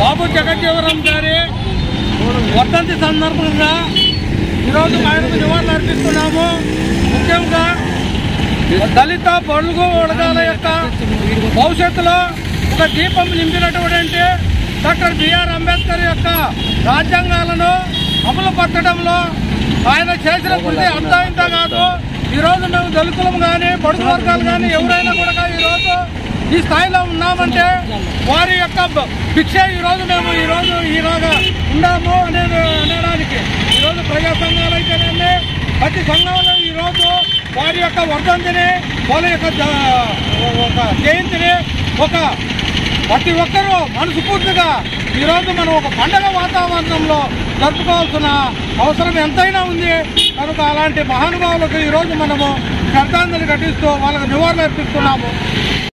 బాబు జగజ్జీవరం గారి వర్ధంతి సందర్భంగా ఈరోజు ఆయనకు నివాళులు అర్పిస్తున్నాము ముఖ్యంగా దళిత బడుగు వర్గాల యొక్క భవిష్యత్తులో ఒక దీపం నింపినటువంటి డాక్టర్ బిఆర్ అంబేద్కర్ యొక్క రాజ్యాంగాలను అమలు పరచడంలో ఆయన చేసిన కృషి అంతా ఇంత కాదు ఈరోజు మేము దళితులం కానీ బడుగు వర్గాలు కానీ ఎవరైనా కూడా ఈరోజు ఈ స్థాయిలో ఉన్నామంటే వారి యొక్క బ- భిక్ష ఈరోజు మేము ఈరోజు ఈలాగా ఉన్నాము అనేది అనడానికి ఈరోజు ప్రజా సంఘాలు అయితేనేమి ప్రతి సంఘంలో ఈరోజు వారి యొక్క వర్ధంతిని వాళ్ళ యొక్క జ- ఒక జయంతిని ఒక ప్రతి ఒక్కరూ మనస్ఫూర్తిగా ఈరోజు మనం ఒక పండగ వాతావరణంలో జరుపుకోవాల్సిన అవసరం ఎంతైనా ఉంది కనుక అలాంటి మహానుభావులకు ఈరోజు మనము శ్రద్ధాంజలి ఘటిస్తూ వాళ్ళకు నివాళులు అర్పిస్తున్నాము